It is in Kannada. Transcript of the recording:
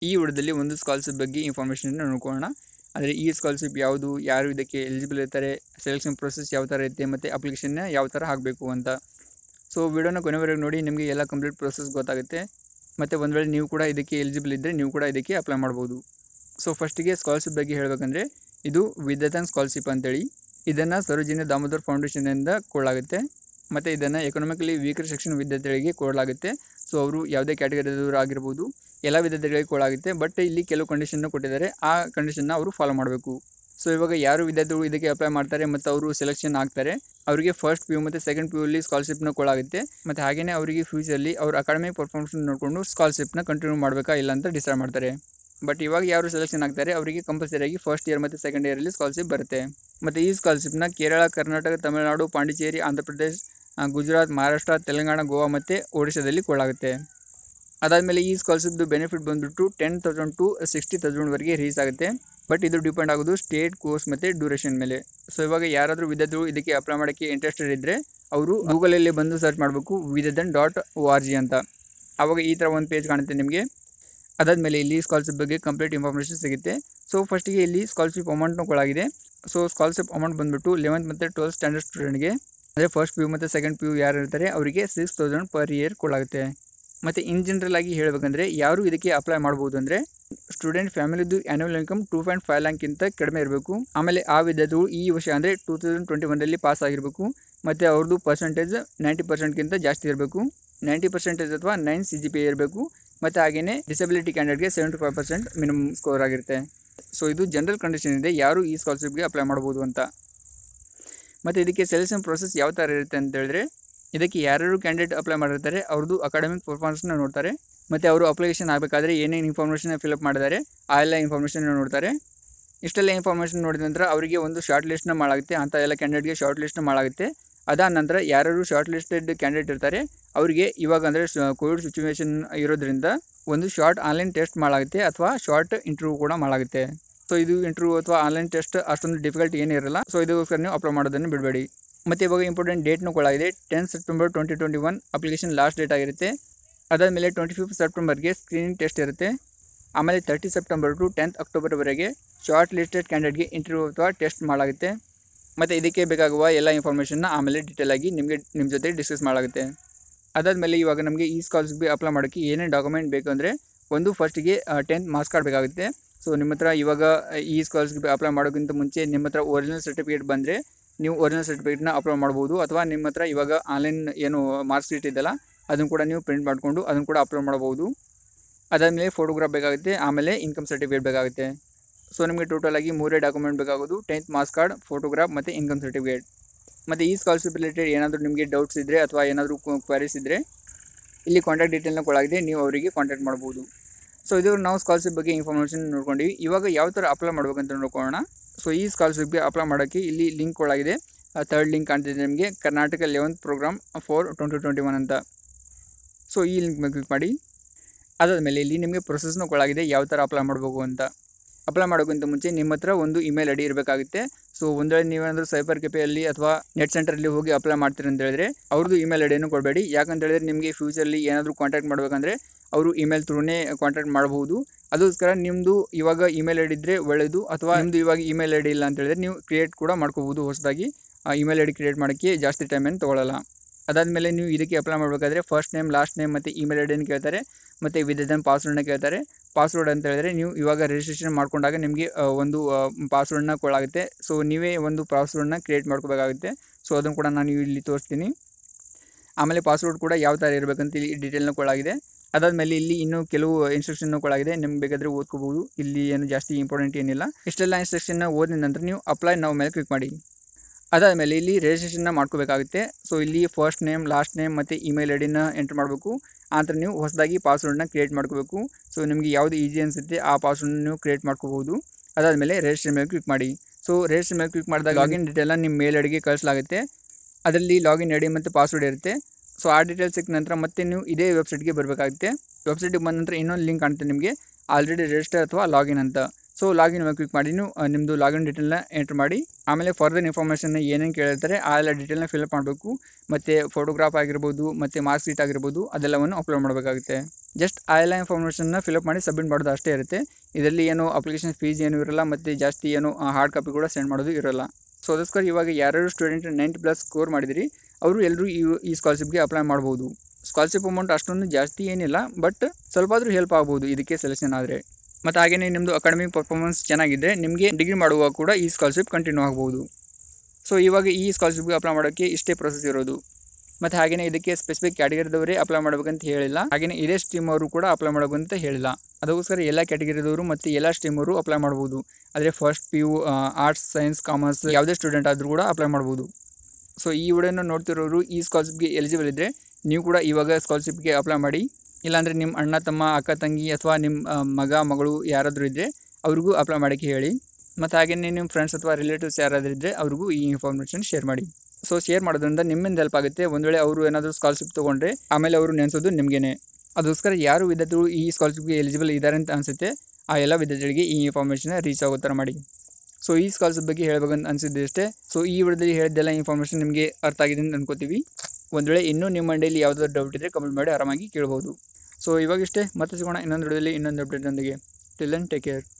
ಈ ವಿಡಿಯೋದಲ್ಲಿ ಒಂದು ಸ್ಕಾಲರ್ಶಿಪ್ ಬಗ್ಗೆ ಇನ್ಫಾರ್ಮೇಷನ್ ನೋಡ್ಕೊಳ್ಳೋಣ ಅಂದರೆ ಈ ಸ್ಕಾಲರ್ಶಿಪ್ ಯಾವುದು ಯಾರು ಇದಕ್ಕೆ ಎಲಿಜಿಬಲ್ ಇರ್ತಾರೆ ಸೆಲೆಕ್ಷನ್ ಪ್ರೊಸೆಸ್ ಯಾವ ಥರ ಇರುತ್ತೆ ಮತ್ತು ಅಪ್ಲಿಕೇಶನ್ನ ಯಾವ ಥರ ಹಾಕಬೇಕು ಅಂತ ಸೊ ವಿಡಿಯೋನ ಕೊನೆವರೆಗೆ ನೋಡಿ ನಿಮಗೆ ಎಲ್ಲ ಕಂಪ್ಲೀಟ್ ಪ್ರೊಸೆಸ್ ಗೊತ್ತಾಗುತ್ತೆ ಮತ್ತು ಒಂದು ವೇಳೆ ನೀವು ಕೂಡ ಇದಕ್ಕೆ ಎಲಿಜಿಬಲ್ ಇದ್ದರೆ ನೀವು ಕೂಡ ಇದಕ್ಕೆ ಅಪ್ಲೈ ಮಾಡ್ಬೋದು ಸೊ ಫಸ್ಟಿಗೆ ಸ್ಕಾಲರ್ಶಿಪ್ ಬಗ್ಗೆ ಹೇಳಬೇಕಂದ್ರೆ ಇದು ವಿದ್ಯಾರ್ಥನ್ ಸ್ಕಾಲರ್ಶಿಪ್ ಅಂತೇಳಿ ಇದನ್ನು ಸರೋಜಿನಿ ದಾಮೋದರ್ ಫೌಂಡೇಶನಿಂದ ಕೊಡಲಾಗುತ್ತೆ ಮತ್ತು ಇದನ್ನು ಎಕನಾಮಿಕಲಿ ವೀಕರ್ ಸೆಕ್ಷನ್ ವಿದ್ಯಾರ್ಥಿಗಳಿಗೆ ಕೊಡಲಾಗುತ್ತೆ ಸೊ ಅವರು ಯಾವುದೇ ಕ್ಯಾಟಗರಿದವರು ಆಗಿರ್ಬೋದು ಎಲ್ಲ ವಿದ್ಯಾರ್ಥಿಗಳಿಗೆ ಕೊಡಲಾಗುತ್ತೆ ಬಟ್ ಇಲ್ಲಿ ಕೆಲವು ಕಂಡೀಷನ್ನ ಕೊಟ್ಟಿದ್ದಾರೆ ಆ ಕಂಡೀಷನ್ನ ಅವರು ಫಾಲೋ ಮಾಡಬೇಕು ಸೊ ಇವಾಗ ಯಾರು ವಿದ್ಯಾರ್ಥಿಗಳು ಇದಕ್ಕೆ ಅಪ್ಲೈ ಮಾಡ್ತಾರೆ ಮತ್ತು ಅವರು ಸೆಲೆಕ್ಷನ್ ಆಗ್ತಾರೆ ಅವರಿಗೆ ಫಸ್ಟ್ ಪಿ ಯು ಮತ್ತು ಸೆಕೆಂಡ್ ಪಿ ಯುಲಿ ಸ್ಕಾಲರ್ಶಿಪ್ನ ಕೊಡಲಾಗುತ್ತೆ ಮತ್ತು ಹಾಗೆಯೇ ಅವರಿಗೆ ಫ್ಯೂಚರ್ಲಿ ಅವ್ರ ಅಕಾಡೆಮಿಕ್ ಪರ್ಫಾರ್ಮೆನ್ಸ್ ನೋಡಿಕೊಂಡು ಸ್ಕಾಲರ್ಶಿಪ್ನ ಕಂಟಿನ್ಯೂ ಮಾಡಬೇಕಾ ಇಲ್ಲ ಅಂತ ಡಿಸೈಡ್ ಮಾಡ್ತಾರೆ ಬಟ್ ಇವಾಗ ಯಾರು ಸೆಲೆಕ್ಷನ್ ಆಗ್ತಾರೆ ಅವರಿಗೆ ಕಂಪಲ್ಸರಿಯಾಗಿ ಫಸ್ಟ್ ಇಯರ್ ಮತ್ತು ಸೆಕೆಂಡ್ ಇಯರಲ್ಲಿ ಸ್ಕಾಲರ್ಶಿಪ್ ಬರುತ್ತೆ ಮತ್ತು ಈ ಸ್ಕಾಲರ್ಶಿಪ್ನ ಕೇರಳ ಕರ್ನಾಟಕ ತಮಿಳುನಾಡು ಪಾಂಡಿಚೇರಿ ಆಂಧ್ರ ಪ್ರದೇಶ್ ಆ, ಗುಜರಾತ್ ಮಹಾರಾಷ್ಟ್ರ ತೆಲಂಗಾಣ ಗೋವಾ ಮತ್ತು ಒಡಿಶಾದಲ್ಲಿ ಕೊಡಲಾಗುತ್ತೆ ಅದಾದಮೇಲೆ ಈ ಸ್ಕಾಲರ್ಶಿಪ್ದು ಬೆನಿಫಿಟ್ ಬಂದುಬಿಟ್ಟು ಟೆನ್ ತೌಸಂಡ್ ಟು ಸಿಕ್ಸ್ಟಿ ತೌಸಂಡ್ವರೆಗೆ ರೀಚ್ ಆಗುತ್ತೆ ಬಟ್ ಇದು ಡಿಪೆಂಡ್ ಆಗೋದು ಸ್ಟೇಟ್ ಕೋರ್ಸ್ ಮತ್ತು ಡ್ಯೂರೇಷನ್ ಮೇಲೆ ಸೊ ಇವಾಗ ಯಾರಾದರೂ ವಿದ್ಯಾರ್ಥಿಗಳು ಇದಕ್ಕೆ ಅಪ್ಲೈ ಮಾಡೋಕ್ಕೆ ಇಂಟ್ರೆಸ್ಟೆಡ್ ಇದ್ದರೆ ಅವರು ಗೂಗಲಲ್ಲಿ ಬಂದು ಸರ್ಚ್ ಮಾಡಬೇಕು Vidyadhan dot O R G ಅಂತ ಆವಾಗ ಈ ಥರ ಒಂದು ಪೇಜ್ ಕಾಣುತ್ತೆ ನಿಮಗೆ ಅದಾದಮೇಲೆ ಇಲ್ಲಿ ಸ್ಕಾಲರ್ಶಿಪ್ ಬಗ್ಗೆ ಕಂಪ್ಲೀಟ್ ಇನ್ಫಾರ್ಮೇಷನ್ ಸಿಗುತ್ತೆ ಸೊ ಫಸ್ಟಿಗೆ ಇಲ್ಲಿ ಸ್ಕಾಲರ್ಶಿಪ್ ಅಮೌಂಟ್ನು ಕೊಡಲಾಗಿದೆ ಸೊ ಸ್ಕಾಲರ್ಶಿಪ್ ಅಮೌಂಟ್ ಬಂದುಬಿಟ್ಟು ಲೆವೆಂತ್ ಮತ್ತು ಟ್ವೆಲ್ತ್ ಸ್ಟ್ಯಾಂಡರ್ಡ್ ಸ್ಟೂಡೆಂಟ್ಗೆ ಅಂದರೆ ಫಸ್ಟ್ ಪಿ ಯು ಮತ್ತು ಸೆಕೆಂಡ್ ಪಿ ಯು ಯಾರು ಇರ್ತಾರೆ ಅವರಿಗೆ ಸಿಕ್ಸ್ ತೌಸಂಡ್ ಪರ್ ಇಯರ್ ಕೊಡಲಾಗುತ್ತೆ ಮತ್ತು ಇನ್ ಜನರಲ್ ಆಗಿ ಹೇಳಬೇಕಂದ್ರೆ ಯಾರು ಇದಕ್ಕೆ ಅಪ್ಲೈ ಮಾಡ್ಬೋದು ಅಂದರೆ ಸ್ಟೂಡೆಂಟ್ ಫ್ಯಾಮಿಲಿದು annual income two point five ಲ್ಯಾಕ್ಗಿಂತ ಕಡಿಮೆ ಇರಬೇಕು ಆಮೇಲೆ ಆ ವಿದ್ಯಾರ್ಥಿಗಳು ಈ ವರ್ಷ ಅಂದರೆ ಟೂ ತೌಸಂಡ್ ಟ್ವೆಂಟಿ ಒನ್ನಲ್ಲಿ ಪಾಸ್ ಆಗಿರಬೇಕು ಮತ್ತು ಅವ್ರದ್ದು ಪರ್ಸೆಂಟೇಜ್ ನೈಂಟಿ ಪರ್ಸೆಂಟ್ಗಿಂತ ಜಾಸ್ತಿ ಇರಬೇಕು ನೈಂಟಿ ಪರ್ಸೆಂಟೇಜ್ ಅಥವಾ ನೈನ್ ಸಿ ಜಿ ಪಿ ಇರಬೇಕು ಮತ್ತು ಹಾಗೆಯೇ ಡಿಸಬಿಲಿಟಿ ಕ್ಯಾಂಡಿಡೇಟ್ಗೆ seventy five percent minimum score ಆಗಿರುತ್ತೆ ಸೊ ಇದು ಜನರಲ್ ಕಂಡೀಷನ್ ಇದೆ ಯಾರು ಈ ಸ್ಕಾಲರ್ಶಿಪ್ಗೆ ಅಪ್ಲೈ ಮಾಡ್ಬೋದು ಅಂತ ಮತ್ತು ಇದಕ್ಕೆ ಸೆಲೆಕ್ಷನ್ ಪ್ರೊಸೆಸ್ ಯಾವ ಥರ ಇರುತ್ತೆ ಅಂತ ಹೇಳಿದ್ರೆ ಇದಕ್ಕೆ ಯಾರ್ಯಾರು ಕ್ಯಾಂಡಿಡೇಟ್ ಅಪ್ಲೈ ಮಾಡಿರ್ತಾರೆ ಅವ್ರದ್ದು ಅಕಾಡೆಮಿಕ್ ಪರ್ಫಾರ್ಮೆನ್ಸ್ನ ನೋಡ್ತಾರೆ ಮತ್ತು ಅವರು ಅಪ್ಲಿಕೇಶನ್ ಆಗಬೇಕಾದ್ರೆ ಏನೇನು ಇನ್ಫಾರ್ಮೇಷನ್ ಫಿಲಪ್ ಮಾಡಿದ್ದಾರೆ ಆ ಎಲ್ಲ ಇನ್ಫಾರ್ಮೇಷನ್ ನೋಡ್ತಾರೆ ಇಷ್ಟೆಲ್ಲ ಇನ್ಫಾರ್ಮೇಷನ್ ನೋಡಿದ ನಂತರ ಅವರಿಗೆ ಒಂದು ಶಾರ್ಟ್ ಲಿಸ್ಟ್ನ ಮಾಡಾಗುತ್ತೆ ಅಂಥ ಎಲ್ಲ ಕ್ಯಾಂಡಿಡೇಟ್ಗೆ ಶಾರ್ಟ್ ಲಿಸ್ಟ್ನ ಮಾಡಾಗುತ್ತೆ ಅದಾದ ನಂತರ ಯಾರು ಶಾರ್ಟ್ ಲಿಸ್ಟೆಡ್ ಕ್ಯಾಂಡಿಡೇಟ್ ಇರ್ತಾರೆ ಅವರಿಗೆ ಇವಾಗ ಅಂದರೆ ಕೋವಿಡ್ ಸಿಚುವೇಶನ್ ಇರೋದ್ರಿಂದ ಒಂದು ಶಾರ್ಟ್ ಆನ್ಲೈನ್ ಟೆಸ್ಟ್ ಮಾಡಾಗುತ್ತೆ ಅಥವಾ ಶಾರ್ಟ್ ಇಂಟರ್ವ್ಯೂ ಕೂಡ ಮಾಡಾಗುತ್ತೆ ಸೊ ಇದು ಇಂಟರ್ವ್ಯೂ ಅಥವಾ ಆನ್ಲೈನ್ ಟೆಸ್ಟ್ ಅಷ್ಟೊಂದು ಡಿಫಿಕಲ್ಟ್ ಏನಿರಲ್ಲ ಸೊ ಇದಕ್ಕೋಸ್ಕರ ನೀವು ಅಪ್ಲೈ ಮಾಡೋದನ್ನು ಬಿಡಬೇಡಿ ಮತ್ತು ಇವಾಗ ಇಂಪಾರ್ಟೆಂಟ್ ಡೇಟ್ನು ಕೊಡಲಾಗಿದೆ ten September twenty twenty one application last date ಆಗಿರುತ್ತೆ ಅದಾದಮೇಲೆ ಟ್ವೆಂಟಿ ಫಿಫ್ತ್ ಸೆಪ್ಟೆಂಬರ್ಗೆ ಸ್ಕ್ರೀನಿಂಗ್ ಟೆಸ್ಟ್ ಇರುತ್ತೆ ಆಮೇಲೆ ತರ್ಟಿ ಸೆಪ್ಟೆಂಬರ್ ಟು ಟೆಂತ್ ಅಕ್ಟೋಬರ್ವರೆಗೆ ಶಾರ್ಟ್ ಲಿಸ್ಟೆಡ್ ಕ್ಯಾಂಡಿಡೇಟ್ಗೆ ಇಂಟರ್ವ್ಯೂ ಅಥವಾ ಟೆಸ್ಟ್ ಮಾಡಲಾಗುತ್ತೆ ಮತ್ತು ಇದಕ್ಕೆ ಬೇಕಾಗುವ ಎಲ್ಲ ಇನ್ಫಾರ್ಮೇಷನ್ನ ಆಮೇಲೆ ಡೀಟೇಲ್ ಆಗಿ ನಿಮಗೆ ನಿಮ್ಮ ಜೊತೆ ಡಿಸ್ಕಸ್ ಮಾಡಲಾಗುತ್ತೆ ಅದಾದಮೇಲೆ ಇವಾಗ ನಮಗೆ ಈ ಸ್ಕಾಲರ್ಶಿಪ್ಗೆ ಅಪ್ಲೈ ಮಾಡೋಕ್ಕೆ ಏನೇನು ಡಾಕ್ಯುಮೆಂಟ್ ಬೇಕು ಅಂದರೆ ಒಂದು ಫಸ್ಟಿಗೆ ಟೆಂತ್ ಮಾರ್ಕ್ಸ್ ಕಾರ್ಡ್ ಬೇಕಾಗುತ್ತೆ ಸೊ ನಿಮ್ಮ ಹತ್ರ ಇವಾಗ ಈ ಸ್ಕಾಲರ್ಶಿಪ್ಗೆ ಅಪ್ಲೈ ಮಾಡೋಕ್ಕಿಂತ ಮುಂಚೆ ನಿಮ್ಮ ಹತ್ರ ಒರಿಜಿನಲ್ ಸರ್ಟಿಫಿಕೇಟ್ ಬಂದರೆ ನೀವು ಒರಿಜಿನಲ್ ಸರ್ಟಿಫಿಕೇಟ್ನ ಅಪ್ಲೈ ಮಾಡ್ಬೋದು ಅಥವಾ ನಿಮ್ಮ ಹತ್ರ ಇವಾಗ ಆನ್ಲೈನ್ ಏನು ಮಾರ್ಕ್ಸ್ ಶೀಟ್ ಇದೆಯಲ್ಲ ಅದನ್ನು ಕೂಡ ನೀವು ಪ್ರಿಂಟ್ ಮಾಡಿಕೊಂಡು ಅದನ್ನು ಕೂಡ ಅಪ್ಲೋಡ್ ಮಾಡ್ಬೋದು ಅದಾದಮೇಲೆ ಫೋಟೋಗ್ರಾಫ್ ಬೇಕಾಗುತ್ತೆ ಆಮೇಲೆ ಇನ್ಕಮ್ ಸರ್ಟಿಫಿಕೇಟ್ ಬೇಕಾಗುತ್ತೆ ಸೊ ನಿಮಗೆ ಟೋಟಲ್ ಆಗಿ ಮೂರೇ ಡಾಕ್ಯುಮೆಂಟ್ ಬೇಕಾಗೋದು ಟೆಂತ್ ಮಾರ್ಕ್ಸ್ ಕಾರ್ಡ್ ಫೋಟೋಗ್ರಾಫ್ ಮತ್ತು ಇನ್ಕಮ್ ಸರ್ಟಿಫಿಕೇಟ್ ಮತ್ತು ಈ ಸ್ಕಾಲರ್ಶಿಪ್ ರಿಲೇಟೆಡ್ ಏನಾದರೂ ನಿಮಗೆ ಡೌಟ್ಸ್ ಇದ್ದರೆ ಅಥವಾ ಏನಾದರೂ ಕ್ವೈರೀಸ್ ಇದ್ದರೆ ಇಲ್ಲಿ ಕಾಂಟ್ಯಾಕ್ಟ್ ಡೀಟೇಲ್ನ ಕೊಡಾಗಿದೆ ನೀವು ಅವರಿಗೆ ಕಾಂಟ್ಯಾಕ್ಟ್ ಮಾಡ್ಬೋದು ಸೊ ಇದು ನಾವು ಸ್ಕಾಲರ್ಶಿಪ್ ಬಗ್ಗೆ ಇನ್ಫಾರ್ಮೇಷನ್ ನೋಡ್ಕೊಂಡಿವಿ ಇವಾಗ ಯಾವ ಥರ ಅಪ್ಲೈ ಮಾಡ್ಬೇಕಂತ ನೋಡ್ಕೊಳ್ಳೋಣ ಸೊ ಈ ಸ್ಕಾಲರ್ಶಿಪ್ಗೆ ಅಪ್ಲೈ ಮಾಡೋಕ್ಕೆ ಇಲ್ಲಿ ಲಿಂಕ್ ಕೊಡಾಗಿದೆ ಥರ್ಡ್ ಲಿಂಕ್ ಕಾಣ್ತಿದೆ ನಿಮಗೆ Karnataka eleventh programme for twenty twenty one ಅಂತ ಸೊ ಈ ಲಿಂಕ್ ಮೇಲೆ ಕ್ಲಿಕ್ ಮಾಡಿ ಅದಾದಮೇಲೆ ಇಲ್ಲಿ ನಿಮಗೆ ಪ್ರೊಸೆಸ್ನು ಕೊಡಾಗಿದೆ ಯಾವ ಥರ ಅಪ್ಲೈ ಮಾಡಬೇಕು ಅಂತ ಅಪ್ಲೈ ಮಾಡೋಕ್ಕಿಂತ ಮುಂಚೆ ನಿಮ್ಮ ಹತ್ರ ಒಂದು ಇಮೇಲ್ ಐ ಡಿ ಇರಬೇಕಾಗುತ್ತೆ ಸೊ ಒಂದು ವೇಳೆ ನೀವೇನಾದರೂ ಸೈಬರ್ ಕೆಫೆಯಲ್ಲಿ ಅಥವಾ ನೆಟ್ ಸೆಂಟರಲ್ಲಿ ಹೋಗಿ ಅಪ್ಲೈ ಮಾಡ್ತೀರಿ ಅಂತ ಹೇಳಿದ್ರೆ ಅವ್ರದ್ದು ಇಮೇಲ್ ಐ ಡಿಯನ್ನು ಕೊಡಬೇಡಿ ಯಾಕಂತ ಹೇಳಿದ್ರೆ ನಿಮಗೆ ಫ್ಯೂಚರ್ಲಿ ಏನಾದರೂ ಕಾಂಟ್ಯಾಕ್ಟ್ ಮಾಡಬೇಕಂದ್ರೆ ಅವರು ಇಮೇಲ್ ಥ್ರೂನೇ ಕಾಂಟ್ಯಾಕ್ಟ್ ಮಾಡಬಹುದು ಅದಕ್ಕೋಸ್ಕರ ನಿಮ್ಮದು ಇವಾಗ ಇಮೇಲ್ ಐ ಡಿ ಇದ್ದರೆ ಒಳ್ಳೆಯದು ಅಥವಾ ನಿಮ್ಮದು ಇವಾಗ ಇಮೇಲ್ ಐ ಡಿ ಇಲ್ಲ ಅಂತ ಹೇಳಿದ್ರೆ ನೀವು ಕ್ರಿಯೇಟ್ ಕೂಡ ಮಾಡ್ಕೋಬೋದು ಹೊಸದಾಗಿ ಆ ಇಮೇಲ್ ಐ ಡಿ ಕ್ರಿಯೇಟ್ ಮಾಡೋಕ್ಕೆ ಜಾಸ್ತಿ ಟೈಮ್ ಏನು ತೊಗೊಳ್ಳಲ್ಲ ಅದಾದಮೇಲೆ ನೀವು ಇದಕ್ಕೆ ಅಪ್ಲೈ ಮಾಡಬೇಕಾದ್ರೆ ಫಸ್ಟ್ ನೇಮ್ ಲಾಸ್ಟ್ ನೇಮ್ ಮತ್ತು ಇಮೇಲ್ ಐ ಡಿನ ಕೇಳ್ತಾರೆ ಮತ್ತು ವಿದ್ಯಾರ್ಥಿ ಪಾಸ್ವರ್ಡ್ನ ಕೇಳ್ತಾರೆ ಪಾಸ್ವರ್ಡ್ ಅಂತ ಹೇಳಿದ್ರೆ ನೀವು ಇವಾಗ ರಿಜಿಸ್ಟ್ರೇಷನ್ ಮಾಡ್ಕೊಂಡಾಗ ನಿಮಗೆ ಆ, ಒಂದು ಪಾಸ್ವರ್ಡ್ನ ಕೊಡಲಾಗುತ್ತೆ ಸೊ ನೀವೇ ಒಂದು ಪಾಸ್ವರ್ಡ್ನ ಕ್ರಿಯೇಟ್ ಮಾಡ್ಕೋಬೇಕಾಗುತ್ತೆ ಸೊ ಅದನ್ನು ಕೂಡ ನಾನು ಇಲ್ಲಿ ತೋರಿಸ್ತೀನಿ ಆಮೇಲೆ ಪಾಸ್ವರ್ಡ್ ಕೂಡ ಯಾವ ಥರ ಇರಬೇಕಂತ ಇಲ್ಲಿ ಡೀಟೇಲ್ನ ಕೊಡಲಾಗಿದೆ ಅದಾದಮೇಲೆ ಇಲ್ಲಿ ಇನ್ನೂ ಕೆಲವು ಇನ್ಸ್ಟ್ರಕ್ಷನ್ ಕೊಡಲಾಗಿದೆ ನಿಮ್ಗೆ ಬೇಕಾದರೆ ಓದ್ಕೋಬಹುದು ಇಲ್ಲಿ ಏನು ಜಾಸ್ತಿ ಇಂಪಾರ್ಟೆಂಟ್ ಏನಿಲ್ಲ ಇಷ್ಟೆಲ್ಲ ಇನ್ಸ್ಟ್ರಕ್ಷನ್ನ ಓದಿದ ನಂತರ ನೀವು ಅಪ್ಲೈ ನಾವು ಮೇಲೆ ಕ್ಲಿಕ್ ಮಾಡಿ ಅದಾದಮೇಲೆ ಇಲ್ಲಿ ರಿಜಿಸ್ಟ್ರೇಷನ್ನ ಮಾಡ್ಕೋಬೇಕಾಗುತ್ತೆ ಸೊ ಇಲ್ಲಿ ಫಸ್ಟ್ ನೇಮ್ ಲಾಸ್ಟ್ ನೇಮ್ ಮತ್ತು ಇಮೇಲ್ ಐ ಡಿನ ಎಂಟರ್ ಮಾಡಬೇಕು ಆನಂತರ ನೀವು ಹೊಸದಾಗಿ ಪಾಸ್ವರ್ಡ್ನ ಕ್ರಿಯೇಟ್ ಮಾಡ್ಕೋಬೇಕು ಸೊ ನಿಮಗೆ ಯಾವುದು ಈಸಿ ಅನಿಸುತ್ತೆ ಆ ಪಾಸ್ವರ್ಡ್ನ ನೀವು ಕ್ರಿಯೇಟ್ ಮಾಡ್ಕೋಬೋದು ಅದಾದಮೇಲೆ ರಿಜಿಸ್ಟರ್ ಮೇಲೆ ಕ್ಲಿಕ್ ಮಾಡಿ ಸೊ ರಿಜಿಸ್ಟರ್ ಮೇಲೆ ಕ್ಲಿಕ್ ಮಾಡಿದಾಗ ಲಾಗಿನ್ ಡೀಟೇಲ್ನ ನಿಮ್ಮ ಮೇಲ್ ಐಡಿಗೆ ಕಳಿಸಲಾಗುತ್ತೆ ಅದರಲ್ಲಿ ಲಾಗಿನ್ ಐ ಡಿ ಮತ್ತು ಪಾಸ್ವರ್ಡ್ ಇರುತ್ತೆ ಸೊ ಆ ಡೀಟೇಲ್ಸ್ ಸಿಕ್ಕ ನಂತರ ಮತ್ತೆ ನೀವು ಇದೇ ವೆಬ್ಸೈಟ್ಗೆ ಬರಬೇಕಾಗುತ್ತೆ ವೆಬ್ಸೈಟಿಗೆ ಬಂದ ನಂತರ ಇನ್ನೊಂದು ಲಿಂಕ್ ಕಾಣುತ್ತೆ ನಿಮಗೆ ಆಲ್ರೆಡಿ ರಿಜಿಸ್ಟರ್ ಅಥವಾ ಲಾಗಿನ್ ಅಂತ ಸೊ ಲಾಗಿನ್ ಮೇಲೆ ಕ್ಲಿಕ್ ಮಾಡಿ ನೀವು ಆ, ನಿಮ್ಮದು ಲಾಗಿನ್ ಡೀಟೇಲ್ನ ಎಂಟ್ರ್ ಮಾಡಿ ಆಮೇಲೆ ಫರ್ದರ್ ಇನ್ಫಾರ್ಮೇಷನ್ ಏನೇನು ಕೇಳಿರ್ತಾರೆ ಆ ಎಲ್ಲ ಡೀಟೇಲ್ನ ಫಿಲ್ಅಪ್ ಮಾಡಬೇಕು ಮತ್ತು ಫೋಟೋಗ್ರಾಫ್ ಆಗಿರ್ಬೋದು ಮತ್ತು ಮಾರ್ಕ್ಸ್ ಶೀಟ್ ಆಗಿರ್ಬೋದು ಅದೆಲ್ಲವನ್ನು ಅಪ್ಲೋಡ್ ಮಾಡಬೇಕಾಗುತ್ತೆ ಜಸ್ಟ್ ಆ ಎಲ್ಲ ಇನ್ಫಾರ್ಮೇಷನ್ನ ಫಿಲ್ಅಪ್ ಮಾಡಿ ಸಬ್ಮಿಟ್ ಮಾಡೋದು ಅಷ್ಟೇ ಇರುತ್ತೆ ಇದರಲ್ಲಿ ಏನು ಅಪ್ಲಿಕೇಶನ್ ಫೀಸ್ ಏನು ಇರಲ್ಲ ಮತ್ತು ಜಾಸ್ತಿ ಏನು ಹಾರ್ಡ್ ಕಾಪಿ ಕೂಡ ಸೆಂಡ್ ಮಾಡೋದು ಇರಲ್ಲ ಸೊ ಅದಕ್ಕೋಸ್ಕರ ಇವಾಗ ಯಾರ್ಯಾರು ಸ್ಟೂಡೆಂಟ್ ನೈಂಟಿ ಪ್ಲಸ್ ಸ್ಕೋರ್ ಮಾಡಿದಿರಿ ಅವರು ಎಲ್ಲರೂ ಈ ಈ ಸ್ಕಾಲರ್ಶಿಪ್ಗೆ ಅಪ್ಲೈ ಮಾಡ್ಬೋದು ಸ್ಕಾಲರ್ಶಿಪ್ ಅಮೌಂಟ್ ಅಷ್ಟೊಂದು ಜಾಸ್ತಿ ಏನಿಲ್ಲ ಬಟ್ ಸ್ವಲ್ಪ ಆದರೂ ಹೆಲ್ಪ್ ಆಗ್ಬೋದು ಇದಕ್ಕೆ ಸೆಲೆಕ್ಷನ್ ಆದರೆ ಮತ್ತು ಹಾಗೆಯೇ ನಿಮ್ಮದು ಅಕಾಡೆಮಿಕ್ ಪರ್ಫಾರ್ಮೆನ್ಸ್ ಚೆನ್ನಾಗಿದ್ದರೆ ನಿಮಗೆ ಡಿಗ್ರಿ ಮಾಡುವಾಗ ಕೂಡ ಈ ಸ್ಕಾಲರ್ಶಿಪ್ ಕಂಟಿನ್ಯೂ ಆಗ್ಬೋದು ಸೊ ಇವಾಗ ಈ ಸ್ಕಾಲರ್ಶಿಪ್ಗೆ ಅಪ್ಲೈ ಮಾಡೋಕ್ಕೆ ಇಷ್ಟೇ ಪ್ರೊಸೆಸ್ ಇರೋದು ಮತ್ತು ಹಾಗೆಯೇ ಇದಕ್ಕೆ ಸ್ಪೆಸಿಫಿಕ್ ಕ್ಯಾಟಗರಿದವರೇ ಅಪ್ಲೈ ಮಾಡಬೇಕಂತ ಹೇಳಿಲ್ಲ ಹಾಗೆಯೇ ಇದೇ ಸ್ಟ್ರೀಮ್ ಅವರು ಕೂಡ ಅಪ್ಲೈ ಮಾಡಬೇಕಂತ ಹೇಳಿಲ್ಲ ಅದಕ್ಕೋಸ್ಕರ ಎಲ್ಲ ಕ್ಯಾಟಗರಿದವರು ಮತ್ತು ಎಲ್ಲ ಸ್ಟ್ರೀಮ್ ಅವರು ಅಪ್ಲೈ ಮಾಡ್ಬೋದು ಆದರೆ first P U arts science commerce ಯಾವುದೇ ಸ್ಟೂಡೆಂಟ್ ಆದರೂ ಕೂಡ ಅಪ್ಲೈ ಮಾಡ್ಬೋದು ಸೊ ಈ ವಿಡಿಯೋನ ನೋಡ್ತಿರೋರು ಈ ಸ್ಕಾಲರ್ಶಿಪ್ಗೆ ಎಲಿಜಿಬಲ್ ಇದ್ದರೆ ನೀವು ಕೂಡ ಇವಾಗ ಸ್ಕಾಲರ್ಶಿಪ್ಗೆ ಅಪ್ಲೈ ಮಾಡಿ ಇಲ್ಲಾಂದರೆ ನಿಮ್ಮ ಅಣ್ಣ ತಮ್ಮ ಅಕ್ಕ ತಂಗಿ ಅಥವಾ ನಿಮ್ಮ ಆ, ಮಗ ಮಗಳು ಯಾರಾದರೂ ಇದ್ದರೆ ಅವ್ರಿಗೂ ಅಪ್ಲೈ ಮಾಡೋಕ್ಕೆ ಹೇಳಿ ಮತ್ತು ಹಾಗೆಯೇ ನಿಮ್ಮ ಫ್ರೆಂಡ್ಸ್ ಅಥವಾ ರಿಲೇಟಿವ್ಸ್ ಯಾರಾದರೂ ಇದ್ದರೆ ಅವ್ರಿಗೂ ಈ ಇನ್ಫಾರ್ಮೇಷನ್ ಶೇರ್ ಮಾಡಿ ಸೊ ಶೇರ್ ಮಾಡೋದ್ರಿಂದ ನಿಮ್ಮಿಂದ ಹೆಲ್ಪ್ ಆಗುತ್ತೆ ಒಂದು ವೇಳೆ ಅವರು ಏನಾದರೂ ಸ್ಕಾಲರ್ಶಿಪ್ ತೊಗೊಂಡ್ರೆ ಆಮೇಲೆ ಅವರು ನೆನೆಸೋದು ನಿಮಗೇನೆ ಅದಕ್ಕೋಸ್ಕರ ಯಾರು ವಿದ್ಯಾರ್ಥಿಗಳು ಈ ಸ್ಕಾಲರ್ಶಿಪ್ಗೆ ಎಲಿಜಿಬಲ್ ಇದ್ದಾರೆ ಅಂತ ಅನಿಸುತ್ತೆ ಆ ಎಲ್ಲ ವಿದ್ಯಾರ್ಥಿಗಳಿಗೆ ಈ ಇನ್ಫಾರ್ಮೇಷನ್ ರೀಚ್ ಆಗೋ ಥರ ಮಾಡಿ ಸೊ ಈ ಸ್ಕಾಲರ್ಶಿಪ್ ಬಗ್ಗೆ ಹೇಳ್ಬೇಕಂತ ಅನಿಸಿದ್ದು ಅಷ್ಟೇ ಸೊ ಈ ವಿಡಿಯೋದಲ್ಲಿ ಹೇಳಿದ್ದೆಲ್ಲ ಇನ್ಫಾರ್ಮೇಷನ್ ನಿಮಗೆ ಅರ್ಥ ಆಗಿದೆ ಅಂತ ಅನ್ಕೋತೀವಿ ಒಂದು ವೇಳೆ ಇನ್ನೂ ನಿಮ್ಮ ಮಂಡೇಲಿ ಯಾವುದಾದ್ರು ಡೌಟ್ ಇದ್ದರೆ ಕಮೆಂಟ್ ಮಾಡಿ ಆರಾಮಾಗಿ ಕೇಳ್ಬೋದು ಸೊ ಇವಾಗಿಷ್ಟೇ ಮತ್ತೆ ಸಿಗೋಣ ಇನ್ನೊಂದು ವಿಡಿಯೋದಲ್ಲಿ ಇನ್ನೊಂದು ಅಪ್ಡೇಟ್ನೊಂದಿಗೆ ಟಿಲ್ ಟೇಕ್ ಕೇರ್